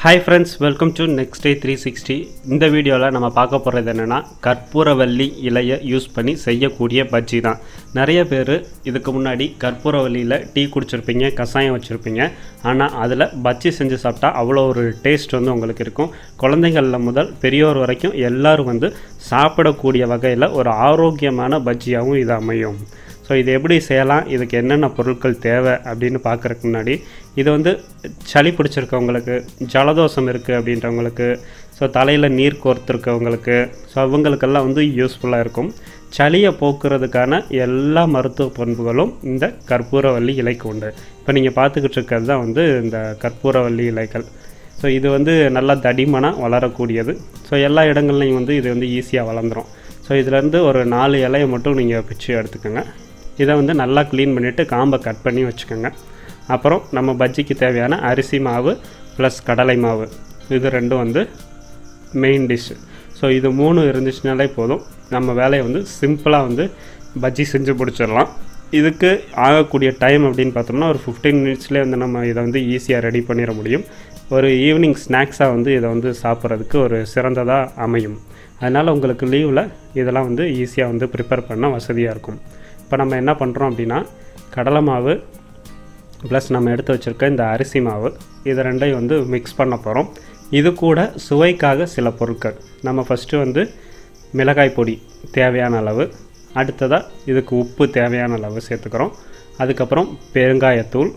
hi friends welcome to next day three sixty இந்த வீடியோவில் நம்ம பார்க்க போகிறது என்னென்னா கற்பூரவல்லி இலையை யூஸ் பண்ணி செய்யக்கூடிய பஜ்ஜி தான் நிறைய பேர் இதுக்கு முன்னாடி கற்பூரவல்லியில் டீ குடிச்சிருப்பீங்க கஷாயம் வச்சுருப்பீங்க ஆனால் அதில் பஜ்ஜி செஞ்சு சாப்பிட்டா அவ்வளோ ஒரு டேஸ்ட் வந்து உங்களுக்கு இருக்கும் குழந்தைங்களில் முதல் பெரியோர் வரைக்கும் எல்லாரும் வந்து சாப்பிடக்கூடிய வகையில் ஒரு ஆரோக்கியமான பஜ்ஜியாகவும் இது அமையும் ஸோ இது எப்படி செய்யலாம் இதுக்கு என்னென்ன பொருட்கள் தேவை அப்படின்னு பார்க்குறதுக்கு முன்னாடி இது வந்து சளி பிடிச்சிருக்கவங்களுக்கு ஜலதோஷம் இருக்குது அப்படின்றவங்களுக்கு ஸோ தலையில் நீர் கோர்த்துருக்கவங்களுக்கு ஸோ அவங்களுக்கெல்லாம் வந்து யூஸ்ஃபுல்லாக இருக்கும் சளியை போக்குறதுக்கான எல்லா மருத்துவ பண்புகளும் இந்த கற்பூரவல்லி இலைக்கு உண்டு இப்போ நீங்கள் பார்த்துக்கிட்டு இருக்கிறது தான் வந்து இந்த கற்பூரவல்லி இலைகள் ஸோ இது வந்து நல்லா தடிமனாக வளரக்கூடியது ஸோ எல்லா இடங்கள்லையும் வந்து இது வந்து ஈஸியாக வளர்ந்துடும் ஸோ இதுலேருந்து ஒரு நாலு இலையை மட்டும் நீங்கள் பிச்சு எடுத்துக்கோங்க இதை வந்து நல்லா க்ளீன் பண்ணிவிட்டு காம்பை கட் பண்ணி வச்சுக்கோங்க அப்புறம் நம்ம பஜ்ஜிக்கு தேவையான அரிசி மாவு ப்ளஸ் கடலை மாவு இது ரெண்டும் வந்து மெயின் டிஷ்ஷு ஸோ இது மூணு இருந்துச்சுனாலே போதும் நம்ம வேலையை வந்து சிம்பிளாக வந்து பஜ்ஜி செஞ்சு முடிச்சிடலாம் இதுக்கு ஆகக்கூடிய டைம் அப்படின்னு பார்த்தோம்னா ஒரு ஃபிஃப்டீன் மினிட்ஸ்லேயே வந்து நம்ம இதை வந்து ஈஸியாக ரெடி பண்ணிட முடியும் ஒரு ஈவினிங் ஸ்நாக்ஸாக வந்து இதை வந்து சாப்பிட்றதுக்கு ஒரு சிறந்ததாக அமையும் அதனால் உங்களுக்கு லீவில் இதெல்லாம் வந்து ஈஸியாக வந்து ப்ரிப்பேர் பண்ண வசதியாக இருக்கும் இப்போ நம்ம என்ன பண்ணுறோம் அப்படின்னா கடலை மாவு ப்ளஸ் நம்ம எடுத்து வச்சுருக்க இந்த அரிசி மாவு இது ரெண்டையும் வந்து மிக்ஸ் பண்ண போகிறோம் இது கூட சுவைக்காக சில பொருட்கள் நம்ம ஃபஸ்ட்டு வந்து மிளகாய் பொடி தேவையான அளவு அடுத்ததாக இதுக்கு உப்பு தேவையான அளவு சேர்த்துக்கிறோம் அதுக்கப்புறம் பெருங்காயத்தூள்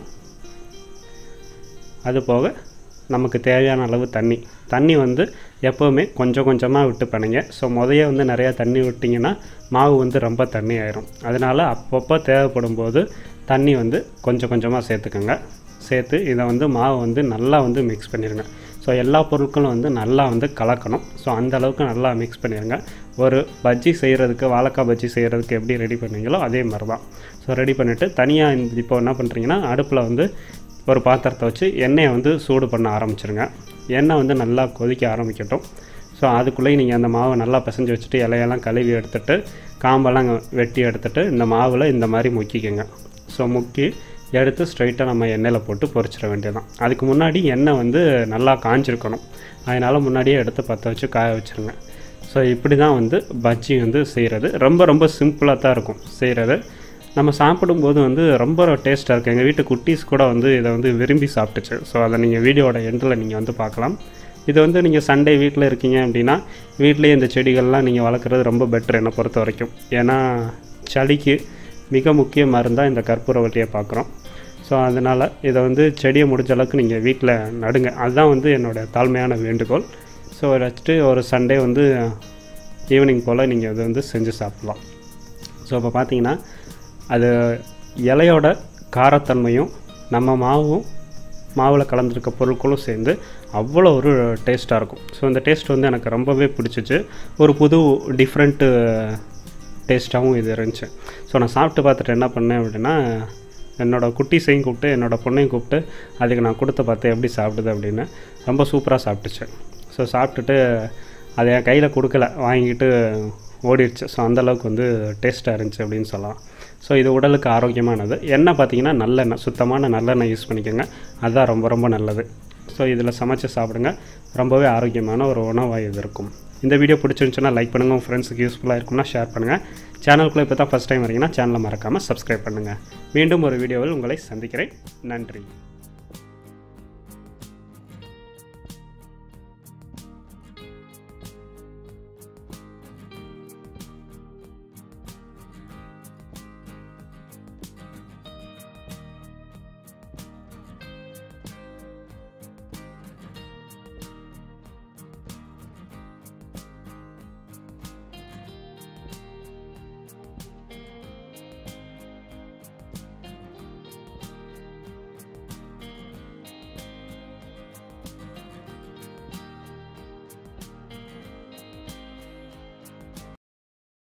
அது போக நமக்கு தேவையான அளவு தண்ணி தண்ணி வந்து எப்போவுமே கொஞ்சம் கொஞ்சமாக விட்டு பண்ணுங்க ஸோ முதைய வந்து நிறையா தண்ணி விட்டிங்கன்னா மாவு வந்து ரொம்ப தண்ணி ஆயிரும் அதனால் அப்பப்போ தேவைப்படும் போது தண்ணி வந்து கொஞ்சம் கொஞ்சமாக சேர்த்துக்கோங்க சேர்த்து இதை வந்து மாவு வந்து நல்லா வந்து மிக்ஸ் பண்ணிடுங்க ஸோ எல்லா பொருட்களும் வந்து நல்லா வந்து கலக்கணும் ஸோ அந்த அளவுக்கு நல்லா மிக்ஸ் பண்ணிடுங்க ஒரு பஜ்ஜி செய்கிறதுக்கு வாழைக்காய் பஜ்ஜி செய்கிறதுக்கு எப்படி ரெடி பண்ணுவீங்களோ அதே மாதிரி தான் ஸோ ரெடி பண்ணிவிட்டு தனியாக இந்த இப்போ என்ன பண்ணுறீங்கன்னா அடுப்பில் வந்து ஒரு பாத்திரத்தை வச்சு எண்ணெயை வந்து சூடு பண்ண ஆரம்பிச்சிருங்க எண்ணெய் வந்து நல்லா கொதிக்க ஆரம்பிக்கட்டும் ஸோ அதுக்குள்ளேயே நீங்கள் அந்த மாவை நல்லா பிசைஞ்சு வச்சுட்டு இலையெல்லாம் கழுவி எடுத்துட்டு காம்பெல்லாம் வெட்டி எடுத்துட்டு இந்த மாவில் இந்த மாதிரி முக்கிக்கோங்க ஸோ முக்கி எடுத்து ஸ்ட்ரைட்டாக நம்ம எண்ணெயில் போட்டு பொரிச்சிட வேண்டியதான் அதுக்கு முன்னாடி எண்ணெய் வந்து நல்லா காஞ்சிருக்கணும் அதனால் முன்னாடியே எடுத்து பற்ற வச்சு காய வச்சுருங்க ஸோ இப்படி தான் வந்து பஜ்ஜி வந்து செய்கிறது ரொம்ப ரொம்ப சிம்பிளாக தான் இருக்கும் செய்கிறது நம்ம சாப்பிடும்போது வந்து ரொம்ப டேஸ்ட்டாக இருக்குது எங்கள் வீட்டு குட்டீஸ் கூட வந்து இதை வந்து விரும்பி சாப்பிட்டுச்சு ஸோ அதை நீங்கள் வீடியோட எண்டில் நீங்கள் வந்து பார்க்கலாம் இது வந்து நீங்கள் சண்டே வீட்டில் இருக்கீங்க அப்படின்னா வீட்லேயே இந்த செடிகள்லாம் நீங்கள் வளர்க்குறது ரொம்ப பெட்ரு என்னை பொறுத்த வரைக்கும் ஏன்னா சளிக்கு மிக முக்கிய மருந்தாக இந்த கற்பூரவல்லியை பார்க்குறோம் ஸோ அதனால் இதை வந்து செடியை முடிஞ்ச அளவுக்கு நீங்கள் வீட்டில் நடுங்க அதுதான் வந்து என்னோடய தாழ்மையான வேண்டுகோள் ஸோ வச்சுட்டு ஒரு சண்டே வந்து ஈவினிங் போல் நீங்கள் இதை வந்து செஞ்சு சாப்பிட்லாம் ஸோ இப்போ பார்த்தீங்கன்னா அது இலையோட காரத்தன்மையும் நம்ம மாவும் மாவில் கலந்துருக்க பொருட்களும் சேர்ந்து அவ்வளோ ஒரு டேஸ்ட்டாக இருக்கும் ஸோ இந்த டேஸ்ட் வந்து எனக்கு ரொம்பவே பிடிச்சிச்சு ஒரு புது டிஃப்ரெண்ட்டு டேஸ்ட்டாகவும் இது இருந்துச்சு ஸோ நான் சாப்பிட்டு பார்த்துட்டு என்ன பண்ணேன் அப்படின்னா என்னோடய குட்டீஸையும் கூப்பிட்டு என்னோடய பொண்ணையும் கூப்பிட்டு அதுக்கு நான் கொடுத்து பார்த்தேன் எப்படி சாப்பிடுது அப்படின்னு ரொம்ப சூப்பராக சாப்பிட்டுச்சு ஸோ சாப்பிட்டுட்டு அதை என் கையில் கொடுக்கல வாங்கிட்டு ஓடிடுச்சு ஸோ அந்தளவுக்கு வந்து டேஸ்ட்டாக இருந்துச்சு அப்படின்னு சொல்லலாம் ஸோ இது உடலுக்கு ஆரோக்கியமானது எண்ணெய் பார்த்தீங்கன்னா நல்லெண்ணெய் சுத்தமான நல்லெண்ணெய் யூஸ் பண்ணிக்கோங்க அதுதான் ரொம்ப ரொம்ப நல்லது ஸோ இதில் சமைச்சு சாப்பிடுங்க ரொம்பவே ஆரோக்கியமான ஒரு உணவாக இது இருக்கும் இந்த வீடியோ பிடிச்சிருந்துச்சுன்னா லைக் பண்ணுங்கள் உங்கள் ஃப்ரெண்ட்ஸுக்கு யூஸ்ஃபுல்லாக இருக்கும்னா ஷேர் பண்ணுங்கள் சேனலுக்குள்ளே இப்போ தான் ஃபஸ்ட் டைம் வரீங்கன்னா சேனலை மறக்காமல் சப்ஸ்கிரைப் பண்ணுங்கள் மீண்டும் ஒரு வீடியோவில் உங்களை சந்திக்கிறேன் நன்றி